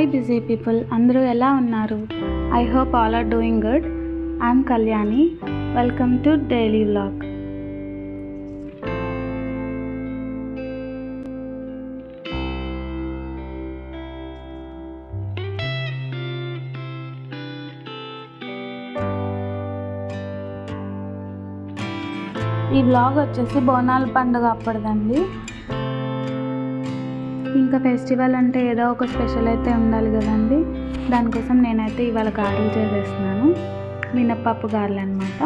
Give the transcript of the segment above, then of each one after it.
hi busy people అందరూ ఎలా ఉన్నారు I hope all are doing good I'm Kalyani welcome to daily vlog ఈ blog వచ్చేసి బోనాల పండుగ అప్పటిదండి ఇంకా ఫెస్టివల్ అంటే ఏదో ఒక స్పెషల్ అయితే ఉండాలి కదండి దానికోసం నేనైతే ఇవాళ గారెలు చేసేస్తున్నాను మినప్పప్పు గారెలు అనమాట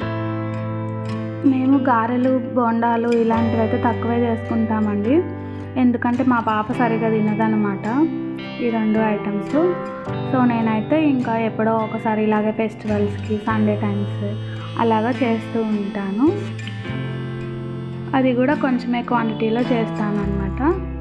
మేము గారెలు బోండాలు ఇలాంటివి అయితే తక్కువే చేసుకుంటామండి ఎందుకంటే మా పాప సరిగా తినదనమాట ఈ రెండు ఐటమ్స్ సో నేనైతే ఇంకా ఎప్పుడో ఒకసారి ఇలాగే ఫెస్టివల్స్కి సండే టైమ్స్ అలాగా చేస్తూ ఉంటాను అది కూడా కొంచెమే క్వాంటిటీలో చేస్తాను అనమాట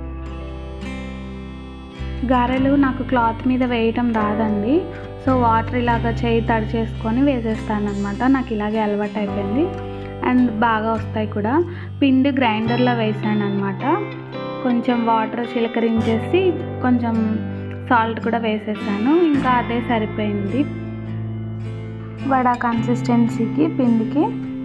గారెలు నాకు క్లాత్ మీద వేయటం రాదండి సో వాటర్ ఇలాగ చేయి తడి చేసుకొని వేసేస్తాను అనమాట నాకు ఇలాగే అలవాటు అయిపోయింది అండ్ బాగా వస్తాయి కూడా పిండి గ్రైండర్లో వేసాను అనమాట కొంచెం వాటర్ చిలకరించేసి కొంచెం సాల్ట్ కూడా వేసేసాను ఇంకా అదే సరిపోయింది వడ కన్సిస్టెన్సీకి పిండికి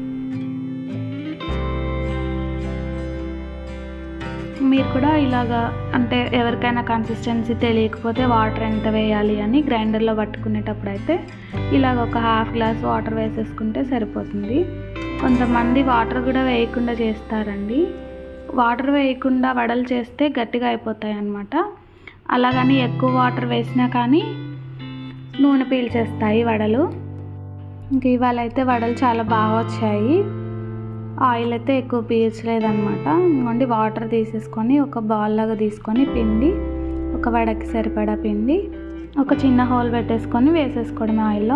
మీరు కూడా ఇలాగా అంటే ఎవరికైనా కన్సిస్టెన్సీ తెలియకపోతే వాటర్ ఎంత వేయాలి అని గ్రైండర్లో పట్టుకునేటప్పుడు అయితే ఇలాగ ఒక హాఫ్ గ్లాస్ వాటర్ వేసేసుకుంటే సరిపోతుంది కొంతమంది వాటర్ కూడా వేయకుండా చేస్తారండి వాటర్ వేయకుండా వడలు చేస్తే గట్టిగా అయిపోతాయి అన్నమాట అలాగని ఎక్కువ వాటర్ వేసినా కానీ నూనె పీల్చేస్తాయి వడలు ఇంక ఇవాళ అయితే వడలు చాలా బాగా వచ్చాయి ఆయిల్ అయితే ఎక్కువ పీల్చలేదన్నమాట ఇంకోండి వాటర్ తీసేసుకొని ఒక బాల్ లాగా తీసుకొని పిండి ఒక వడకి సరిపడా పిండి ఒక చిన్న హోల్ పెట్టేసుకొని వేసేసుకోవడం ఆయిల్లో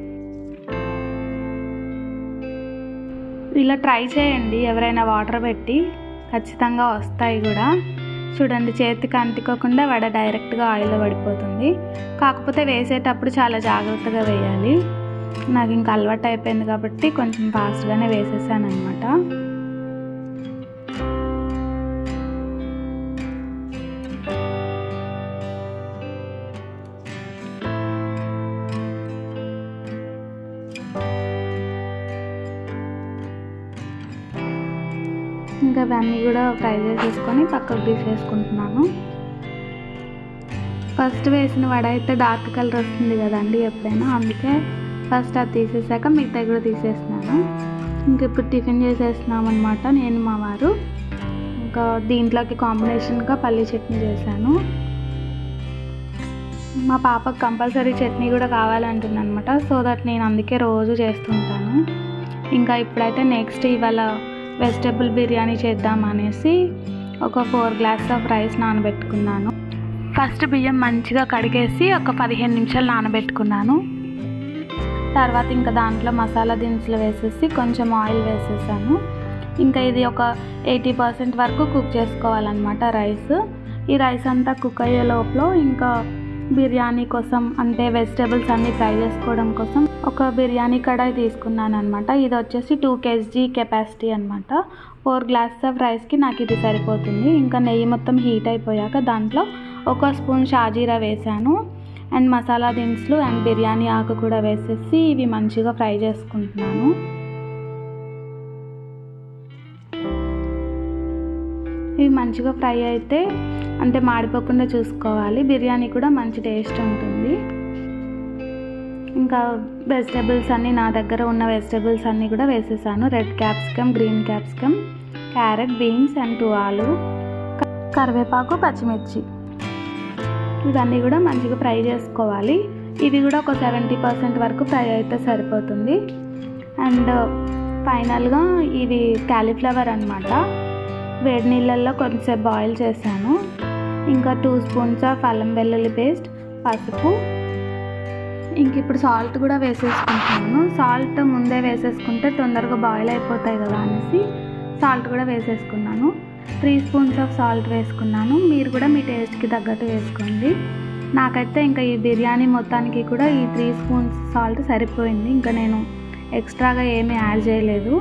ఇలా ట్రై చేయండి ఎవరైనా వాటర్ పెట్టి ఖచ్చితంగా వస్తాయి కూడా చూడండి చేతికి అంటుకోకుండా వడ డైరెక్ట్గా ఆయిల్లో పడిపోతుంది కాకపోతే వేసేటప్పుడు చాలా జాగ్రత్తగా వేయాలి నాకు ఇంకా అలవాటు అయిపోయింది కాబట్టి కొంచెం ఫాస్ట్గానే వేసేసాను అనమాట ఇంకా అవన్నీ కూడా ఫ్రై చేసేసుకొని పక్కకు తీసేసుకుంటున్నాను ఫస్ట్ వేసిన వడ అయితే డార్క్ కలర్ వస్తుంది కదండి ఎప్పుడైనా అందుకే ఫస్ట్ అది తీసేసాక మిగతా కూడా తీసేస్తున్నాను ఇంక ఇప్పుడు టిఫిన్ చేసేస్తున్నాం అనమాట నేను మా వారు ఇంకా దీంట్లోకి కాంబినేషన్గా పల్లీ చట్నీ చేశాను మా పాపకు కంపల్సరీ చట్నీ కూడా కావాలంటుంది అనమాట సో దట్ నేను అందుకే రోజు చేస్తుంటాను ఇంకా ఇప్పుడైతే నెక్స్ట్ ఇవాళ వెజిటబుల్ బిర్యానీ చేద్దాం అనేసి ఒక ఫోర్ గ్లాస్ ఆఫ్ రైస్ నానబెట్టుకున్నాను ఫస్ట్ బియ్యం మంచిగా కడిగేసి ఒక పదిహేను నిమిషాలు నానబెట్టుకున్నాను తర్వాత ఇంకా దాంట్లో మసాలా దినుసులు వేసేసి కొంచెం ఆయిల్ వేసేసాను ఇంకా ఇది ఒక ఎయిటీ పర్సెంట్ వరకు కుక్ చేసుకోవాలన్నమాట రైస్ ఈ రైస్ అంతా కుక్ అయ్యే లోపల ఇంకా బిర్యానీ కోసం అంటే వెజిటేబుల్స్ అన్నీ ఫ్రై చేసుకోవడం కోసం ఒక బిర్యానీ కడాయి తీసుకున్నాను అనమాట ఇది వచ్చేసి టూ కేజీ కెపాసిటీ అనమాట ఫోర్ గ్లాసెస్ ఆఫ్ రైస్కి నాకు ఇది సరిపోతుంది ఇంకా నెయ్యి మొత్తం హీట్ అయిపోయాక దాంట్లో ఒక స్పూన్ షాజీరా వేసాను అండ్ మసాలా దినుసులు అండ్ బిర్యానీ ఆకు కూడా వేసేసి ఇవి మంచిగా ఫ్రై చేసుకుంటున్నాను ఇవి మంచిగా ఫ్రై అయితే అంటే మాడిపోకుండా చూసుకోవాలి బిర్యానీ కూడా మంచి టేస్ట్ ఉంటుంది ఇంకా వెజిటేబుల్స్ అన్నీ నా దగ్గర ఉన్న వెజిటేబుల్స్ అన్నీ కూడా వేసేసాను red capsicum green capsicum carrot beans and two ఆలు కరివేపాకు పచ్చిమిర్చి ఇవన్నీ కూడా మంచిగా ఫ్రై చేసుకోవాలి ఇవి కూడా ఒక సెవెంటీ పర్సెంట్ వరకు ఫ్రై అయితే సరిపోతుంది అండ్ ఫైనల్గా ఇది క్యాలీఫ్లవర్ అనమాట వేడి నీళ్ళల్లో కొంచెంసేపు బాయిల్ చేశాను ఇంకా టూ స్పూన్స్ ఆఫ్ అల్లం వెల్లుల్లి పేస్ట్ పసుపు ఇంక ఇప్పుడు సాల్ట్ కూడా వేసేసుకుంటున్నాను సాల్ట్ ముందే వేసేసుకుంటే తొందరగా బాయిల్ అయిపోతాయి కదా అనేసి సాల్ట్ కూడా వేసేసుకున్నాను త్రీ స్పూన్స్ ఆఫ్ సాల్ట్ వేసుకున్నాను మీరు కూడా మీ టేస్ట్కి తగ్గట్టు వేసుకోండి నాకైతే ఇంకా ఈ బిర్యానీ మొత్తానికి కూడా ఈ త్రీ స్పూన్స్ సాల్ట్ సరిపోయింది ఇంకా నేను ఎక్స్ట్రాగా ఏమీ యాడ్ చేయలేదు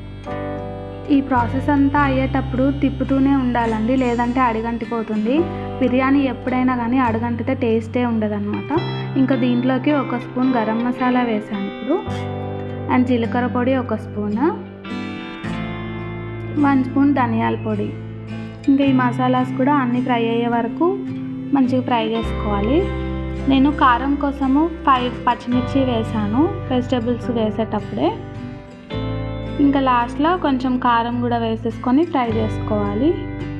ఈ ప్రాసెస్ అంతా అయ్యేటప్పుడు తిప్పుతూనే ఉండాలండి లేదంటే అడిగంటిపోతుంది బిర్యానీ ఎప్పుడైనా కానీ అడగంటితే టేస్టే ఉండదన్నమాట ఇంకా దీంట్లోకి ఒక స్పూన్ గరం మసాలా వేసాను ఇప్పుడు అండ్ జీలకర్ర పొడి ఒక స్పూన్ వన్ స్పూన్ ధనియాల పొడి ఇంకా ఈ మసాలాస్ కూడా అన్నీ ఫ్రై అయ్యే వరకు మంచిగా ఫ్రై చేసుకోవాలి నేను కారం కోసము ఫైవ్ పచ్చిమిర్చి వేసాను వెజిటేబుల్స్ వేసేటప్పుడే ఇంకా లాస్ట్లో కొంచెం కారం కూడా వేసేసుకొని ఫ్రై చేసుకోవాలి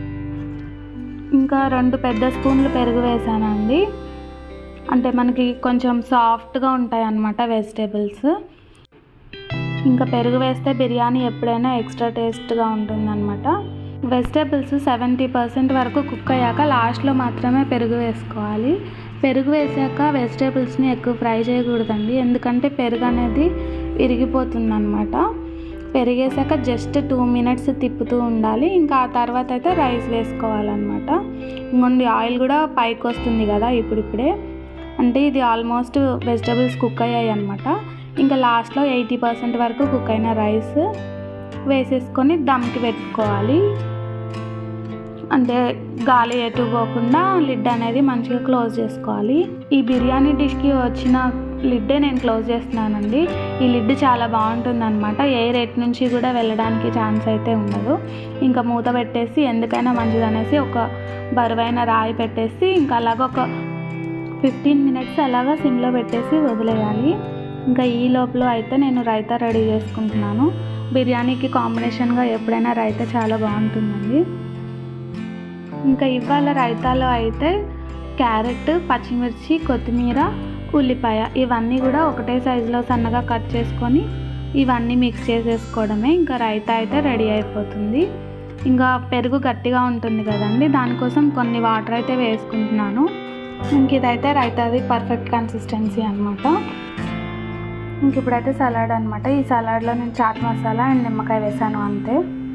ఇంకా రెండు పెద్ద స్పూన్లు పెరుగు వేసానండి అంటే మనకి కొంచెం సాఫ్ట్గా ఉంటాయి అన్నమాట వెజిటేబుల్స్ ఇంకా పెరుగు వేస్తే బిర్యానీ ఎప్పుడైనా ఎక్స్ట్రా టేస్ట్గా ఉంటుందన్నమాట వెజిటేబుల్స్ సెవెంటీ పర్సెంట్ వరకు కుక్ అయ్యాక లాస్ట్లో మాత్రమే పెరుగు వేసుకోవాలి పెరుగు వేసాక వెజిటేబుల్స్ని ఎక్కువ ఫ్రై చేయకూడదండి ఎందుకంటే పెరుగు అనేది విరిగిపోతుంది అనమాట పెరిగేసాక జస్ట్ టూ మినిట్స్ తిప్పుతూ ఉండాలి ఇంకా ఆ తర్వాత అయితే రైస్ వేసుకోవాలన్నమాట ఇంకొండి ఆయిల్ కూడా పైకి వస్తుంది కదా ఇప్పుడిప్పుడే అంటే ఇది ఆల్మోస్ట్ వెజిటేబుల్స్ కుక్ అయ్యాయి అనమాట ఇంకా లాస్ట్లో ఎయిటీ పర్సెంట్ వరకు కుక్ అయిన రైస్ వేసేసుకొని దమ్కి పెట్టుకోవాలి అంటే గాలి ఎటు పోకుండా లిడ్ అనేది మంచిగా క్లోజ్ చేసుకోవాలి ఈ బిర్యానీ డిష్కి వచ్చిన లిడ్డే నేను క్లోజ్ చేస్తున్నానండి ఈ లిడ్ చాలా బాగుంటుంది అనమాట ఏ రేట్ నుంచి కూడా వెళ్ళడానికి ఛాన్స్ అయితే ఉండదు ఇంకా మూత పెట్టేసి ఎందుకైనా మంచిదనేసి ఒక బరువైన రాయి పెట్టేసి ఇంకా అలాగ ఒక ఫిఫ్టీన్ మినిట్స్ అలాగా సిమ్లో పెట్టేసి వదిలేయాలి ఇంకా ఈ లోపల అయితే నేను రైతా రెడీ చేసుకుంటున్నాను బిర్యానీకి కాంబినేషన్గా ఎప్పుడైనా రైతా చాలా బాగుంటుందండి ఇంకా ఇవాళ రైతాలో అయితే క్యారెట్ పచ్చిమిర్చి కొత్తిమీర ఉల్లిపాయ ఇవన్నీ కూడా ఒకటే సైజులో సన్నగా కట్ చేసుకొని ఇవన్నీ మిక్స్ చేసేసుకోవడమే ఇంకా రైతా అయితే రెడీ అయిపోతుంది ఇంకా పెరుగు గట్టిగా ఉంటుంది కదండి దానికోసం కొన్ని వాటర్ అయితే వేసుకుంటున్నాను ఇంక ఇదైతే రైతాది పర్ఫెక్ట్ కన్సిస్టెన్సీ అనమాట ఇంక ఇప్పుడైతే సలాడ్ అనమాట ఈ సలాడ్లో నేను చాట్ మసాలా అండ్ నిమ్మకాయ వేసాను అంతే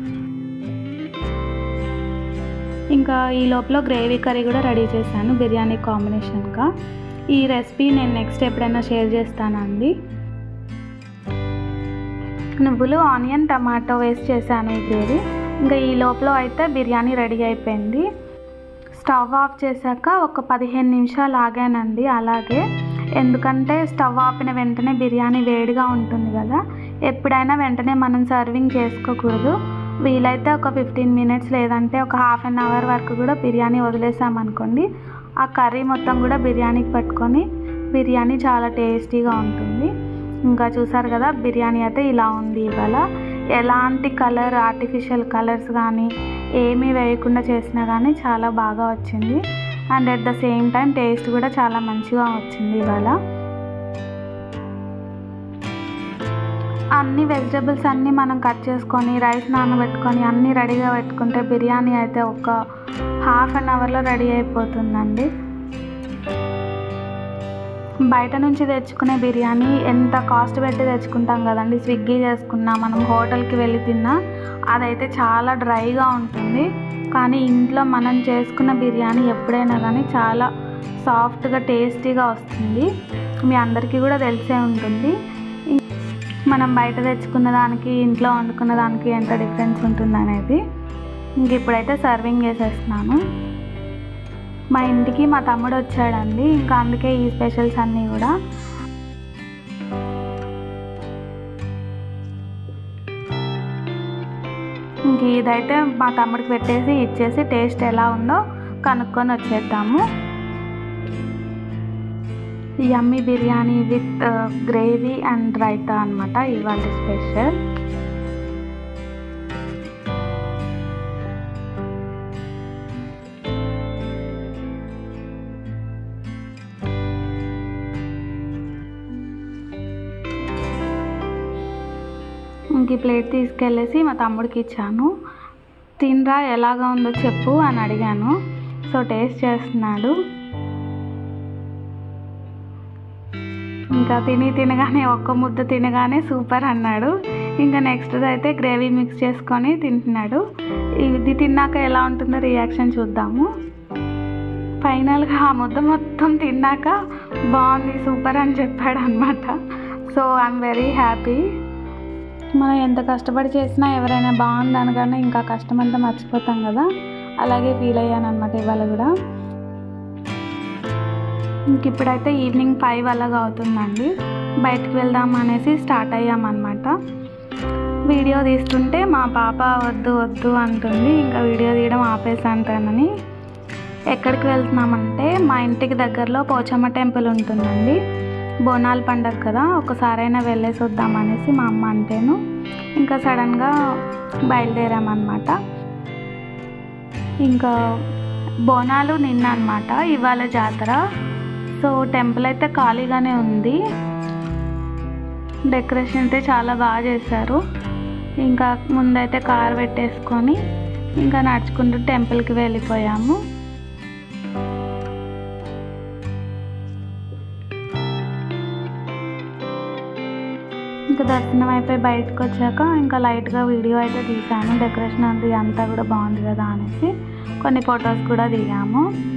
ఇంకా ఈ లోపల గ్రేవీ కర్రీ కూడా రెడీ చేశాను బిర్యానీ కాంబినేషన్గా ఈ రెసిపీ నేను నెక్స్ట్ ఎప్పుడైనా షేర్ చేస్తానండి నువ్వులు ఆనియన్ టమాటో వేసి చేశాను ఈ గ్రేవీ ఇంకా ఈ లోపల అయితే బిర్యానీ రెడీ అయిపోయింది స్టవ్ ఆఫ్ చేశాక ఒక పదిహేను నిమిషాలు ఆగానండి అలాగే ఎందుకంటే స్టవ్ ఆపిన వెంటనే బిర్యానీ వేడిగా ఉంటుంది కదా ఎప్పుడైనా వెంటనే మనం సర్వింగ్ చేసుకోకూడదు వీలైతే ఒక ఫిఫ్టీన్ మినిట్స్ లేదంటే ఒక హాఫ్ అన్ అవర్ వరకు కూడా బిర్యానీ వదిలేసామనుకోండి ఆ కర్రీ మొత్తం కూడా బిర్యానీకి పట్టుకొని బిర్యానీ చాలా టేస్టీగా ఉంటుంది ఇంకా చూసారు కదా బిర్యానీ అయితే ఇలా ఉంది ఇవాళ ఎలాంటి కలర్ ఆర్టిఫిషియల్ కలర్స్ కానీ ఏమీ వేయకుండా చేసినా కానీ చాలా బాగా వచ్చింది and at the same time taste కూడా చాలా మంచిగా వచ్చింది ఇవాళ అన్ని వెజిటేబుల్స్ అన్నీ మనం కట్ చేసుకొని రైస్ నానబెట్టుకొని అన్నీ రెడీగా పెట్టుకుంటే బిర్యానీ అయితే ఒక హాఫ్ అన్ అవర్లో రెడీ అయిపోతుందండి బయట నుంచి తెచ్చుకునే బిర్యానీ ఎంత కాస్ట్ పెట్టి తెచ్చుకుంటాం కదండి స్విగ్గీ చేసుకున్నా మనం హోటల్కి వెళ్ళి తిన్నా అదైతే చాలా డ్రైగా ఉంటుంది కానీ ఇంట్లో మనం చేసుకున్న బిర్యానీ ఎప్పుడైనా కానీ చాలా సాఫ్ట్గా టేస్టీగా వస్తుంది మీ అందరికీ కూడా తెలిసే ఉంటుంది మనం బయట తెచ్చుకున్న దానికి ఇంట్లో వండుకున్న దానికి ఎంత డిఫరెన్స్ ఉంటుంది అనేది ఇంక ఇప్పుడైతే సర్వింగ్ చేసేస్తున్నాను మా ఇంటికి మా తమ్ముడు వచ్చాడండి ఇంకా అందుకే ఈ స్పెషల్స్ అన్నీ కూడా ఇంక ఇదైతే మా తమ్ముడికి పెట్టేసి ఇచ్చేసి టేస్ట్ ఎలా ఉందో కనుక్కొని వచ్చేద్దాము yummy biryani with gravy and raita అనమాట ఇవాళ స్పెషల్ ఇంక ఈ ప్లేట్ తీసుకెళ్ళేసి మా తమ్ముడికి ఇచ్చాను తినరా ఎలాగా ఉందో చెప్పు అని అడిగాను సో టేస్ట్ చేస్తున్నాడు ఇంకా తిని తినగానే ఒక్క ముద్ద తినగానే సూపర్ అన్నాడు ఇంకా నెక్స్ట్ అయితే గ్రేవీ మిక్స్ చేసుకొని తింటున్నాడు ఇది తిన్నాక ఎలా ఉంటుందో రియాక్షన్ చూద్దాము ఫైనల్గా ఆ ముద్ద మొత్తం తిన్నాక బాగుంది సూపర్ అని చెప్పాడు అనమాట సో ఐఎమ్ వెరీ హ్యాపీ మనం ఎంత కష్టపడి చేసినా ఎవరైనా బాగుంది అనగానే ఇంకా కష్టం అంతా మర్చిపోతాం కదా అలాగే ఫీల్ అయ్యాను అనమాట ఇవాళ కూడా ఇంక ఇప్పుడైతే ఈవినింగ్ ఫైవ్ అలాగా అవుతుందండి బయటికి వెళ్దాం అనేసి స్టార్ట్ అయ్యామన్నమాట వీడియో తీస్తుంటే మా పాప వద్దు వద్దు అంటుంది ఇంకా వీడియో తీయడం ఆపేసాంటానని ఎక్కడికి వెళ్తున్నామంటే మా ఇంటికి దగ్గరలో పోచమ్మ టెంపుల్ ఉంటుందండి బోనాల పండగ కదా ఒకసారైనా వెళ్ళేసి వద్దాం అనేసి మా అమ్మ అంటేను ఇంకా సడన్గా బయలుదేరామన్నమాట ఇంకా బోనాలు నిన్న అనమాట ఇవాళ జాతర సో టెంపుల్ అయితే ఖాళీగానే ఉంది డెకరేషన్ అయితే చాలా బాగా చేశారు ఇంకా ముందైతే కార్ పెట్టేసుకొని ఇంకా నడుచుకుంటూ టెంపుల్కి వెళ్ళిపోయాము ఇంకా దర్శనం అయిపోయి బయటకు వచ్చాక ఇంకా లైట్గా వీడియో అయితే తీసాను డెకరేషన్ అది అంతా కూడా బాగుంది కదా అనేసి కొన్ని ఫొటోస్ కూడా దిగాము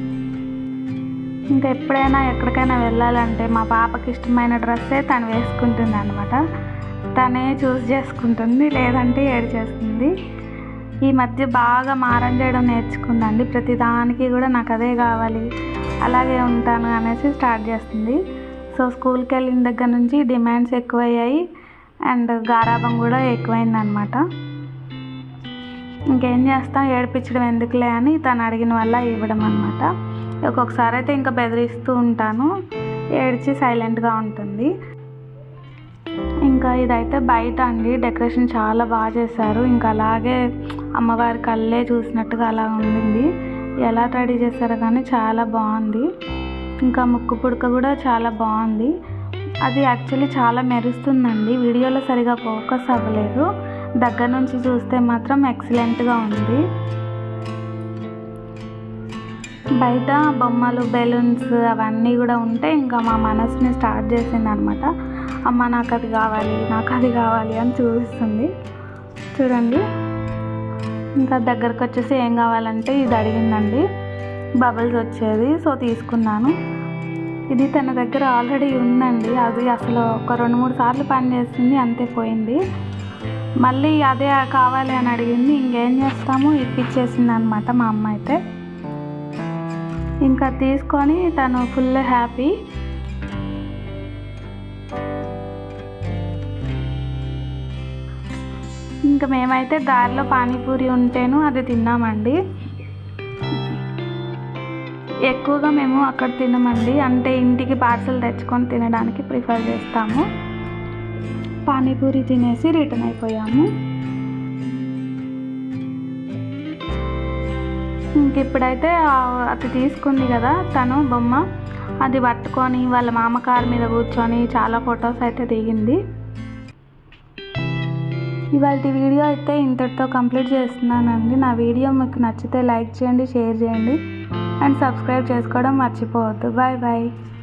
ఇంకా ఎప్పుడైనా ఎక్కడికైనా వెళ్ళాలంటే మా పాపకి ఇష్టమైన డ్రెస్సే తను వేసుకుంటుంది అనమాట తనే చూస్ చేసుకుంటుంది లేదంటే ఏడు చేస్తుంది ఈ మధ్య బాగా మారం చేయడం నేర్చుకుందండి ప్రతి దానికి కూడా నాకు అదే కావాలి అలాగే ఉంటాను అనేసి స్టార్ట్ చేస్తుంది సో స్కూల్కి వెళ్ళిన దగ్గర నుంచి డిమాండ్స్ ఎక్కువయ్యాయి అండ్ గారాబం కూడా ఎక్కువైంది అనమాట ఇంకేం చేస్తాం ఏడిపించడం ఎందుకులే అని తను అడిగిన వల్ల ఇవ్వడం అనమాట ఒక్కొక్కసారి అయితే ఇంకా బెదిరిస్తూ ఉంటాను ఏడ్చి సైలెంట్గా ఉంటుంది ఇంకా ఇదైతే బయట అండి డెకరేషన్ చాలా బాగా చేశారు ఇంకా అలాగే అమ్మవారి కళ్ళే చూసినట్టుగా అలా ఉండింది ఎలా రెడీ చేశారో కానీ చాలా బాగుంది ఇంకా ముక్కు పుడక కూడా చాలా బాగుంది అది యాక్చువల్లీ చాలా మెరుస్తుందండి వీడియోలో సరిగా ఫోకస్ అవ్వలేదు దగ్గర నుంచి చూస్తే మాత్రం ఎక్సలెంట్గా ఉంది బయట బొమ్మలు బెలూన్స్ అవన్నీ కూడా ఉంటే ఇంకా మా మనసుని స్టార్ట్ చేసింది అనమాట అమ్మ నాకు అది కావాలి నాకు అది కావాలి అని చూపిస్తుంది చూడండి ఇంకా దగ్గరకు వచ్చేసి ఏం కావాలంటే ఇది అడిగిందండి బబుల్స్ వచ్చేది సో తీసుకున్నాను ఇది తన దగ్గర ఆల్రెడీ ఉందండి అది అసలు ఒక రెండు మూడు సార్లు పని చేస్తుంది అంతే పోయింది మళ్ళీ అదే కావాలి అని అడిగింది ఇంకేం చేస్తాము ఇప్పించేసింది అనమాట మా అమ్మ అయితే ఇంకా తీసుకొని తను ఫుల్ హ్యాపీ ఇంకా మేమైతే దారిలో పానీపూరి ఉంటేను అది తిన్నామండి ఎక్కువగా మేము అక్కడ తినమండి అంటే ఇంటికి పార్సల్ తెచ్చుకొని తినడానికి ప్రిఫర్ చేస్తాము పానీపూరి తినేసి రిటర్న్ అయిపోయాము ఇంక ఇప్పుడైతే ఆ- అది తీసుకుంది కదా తను బొమ్మ అది పట్టుకొని వాళ్ళ మామ కారు మీద కూర్చొని చాలా ఫొటోస్ అయితే దిగింది ఇవాళ వీడియో అయితే ఇంతటితో కంప్లీట్ చేస్తున్నానండి నా వీడియో మీకు నచ్చితే లైక్ చేయండి షేర్ చేయండి అండ్ సబ్స్క్రైబ్ చేసుకోవడం మర్చిపోవద్దు బాయ్ బాయ్